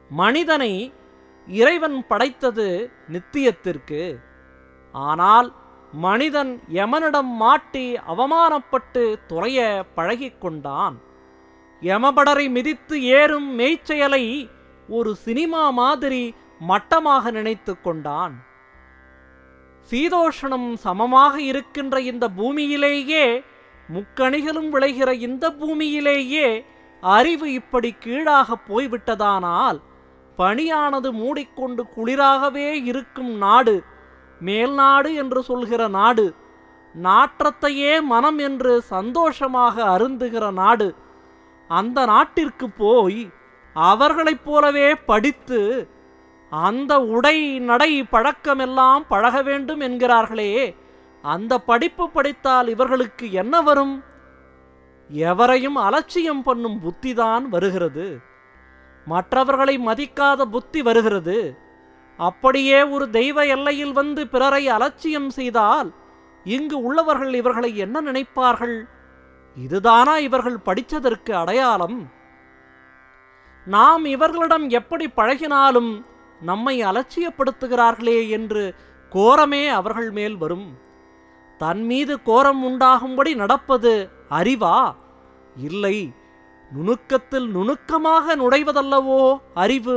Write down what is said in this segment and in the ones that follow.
மனிதனை இறைவன் படைத்தது நித்தியத்திற்கு ஆனால் மனிதன் யமனிடம் மாட்டி அவமானப்பட்டு துறைய பழகிக் கொண்டான் யமபடரை மிதித்து ஏறும் மெய்ச்செயலை ஒரு சினிமா மாதிரி மட்டமாக நினைத்து கொண்டான் சீதோஷணம் சமமாக இருக்கின்ற இந்த பூமியிலேயே முக்கணிகளும் விளைகிற இந்த பூமியிலேயே அறிவு இப்படி கீழாக போய்விட்டதானால் பனியானது மூடிக்கொண்டு குளிராகவே இருக்கும் நாடு மேல்நாடு என்று சொல்கிற நாடு நாற்றத்தையே மனம் என்று சந்தோஷமாக அருந்துகிற நாடு அந்த நாட்டிற்கு போய் அவர்களைப் போலவே படித்து அந்த உடை நடை பழக்கமெல்லாம் பழக வேண்டும் என்கிறார்களே அந்த படிப்பு படித்தால் இவர்களுக்கு என்ன வரும் எவரையும் அலட்சியம் பண்ணும் புத்திதான் வருகிறது மற்றவர்களை மதிக்காத புத்தி வருகிறது அப்படியே ஒரு தெய்வ எல்லையில் வந்து பிறரை அலட்சியம் செய்தால் இங்கு உள்ளவர்கள் இவர்களை என்ன நினைப்பார்கள் இதுதானா இவர்கள் படித்ததற்கு அடையாளம் நாம் இவர்களிடம் எப்படி பழகினாலும் நம்மை அலட்சியப்படுத்துகிறார்களே என்று கோரமே அவர்கள் மேல் வரும் தன் மீது கோரம் உண்டாகும்படி நடப்பது அறிவா இல்லை நுணுக்கத்தில் நுணுக்கமாக நுழைவதல்லவோ அறிவு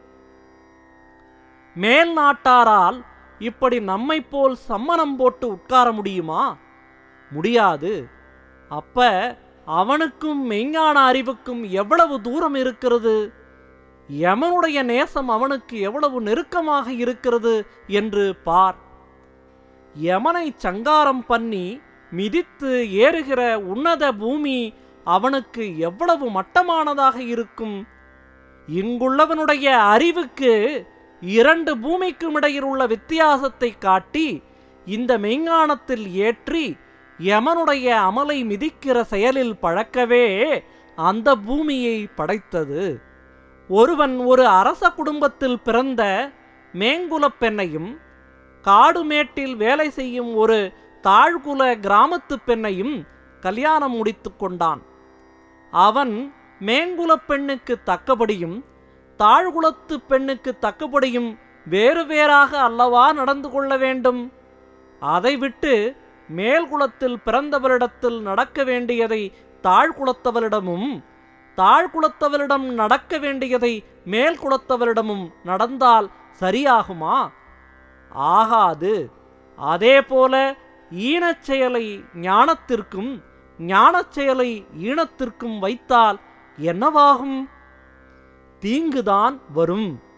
மேல் நாட்டாரால் இப்படி நம்மைப் போல் சம்மணம் போட்டு உட்கார முடியுமா முடியாது அப்ப அவனுக்கும் மெய்ஞான அறிவுக்கும் எவ்வளவு தூரம் இருக்கிறது யமனுடைய நேசம் அவனுக்கு எவ்வளவு நெருக்கமாக இருக்கிறது என்று பார் யமனை சங்காரம் பண்ணி மிதித்து ஏறுகிற உன்னத பூமி அவனுக்கு எவ்வளவு மட்டமானதாக இருக்கும் இங்குள்ளவனுடைய அறிவுக்கு இரண்டு பூமிக்கும் இடையில் உள்ள வித்தியாசத்தை காட்டி இந்த மெய்ஞானத்தில் ஏற்றி யமனுடைய அமலை மிதிக்கிற செயலில் பழக்கவே அந்த பூமியை படைத்தது ஒருவன் ஒரு அரச குடும்பத்தில் பிறந்த மேங்குலப் பெண்ணையும் காடுமேட்டில் வேலை செய்யும் ஒரு தாழ்குல கிராமத்து பெண்ணையும் கல்யாணம் முடித்துக் கொண்டான் அவன் மேங்குலப் பெண்ணுக்கு தக்கபடியும் தாழ்குலத்து பெண்ணுக்கு தக்கபடியும் வேறு வேறாக அல்லவா நடந்து கொள்ள வேண்டும் அதை விட்டு மேல்குலத்தில் பிறந்தவரிடத்தில் நடக்க வேண்டியதை தாழ்குலத்தவரிடமும் தாழ்குலத்தவரிடம் நடக்க வேண்டியதை மேல்குலத்தவரிடமும் நடந்தால் சரியாகுமா ஆகாது அதேபோல ஈனச் செயலை ஞானத்திற்கும் ஞானச் செயலை ஈனத்திற்கும் வைத்தால் என்னவாகும் தீங்குதான் வரும்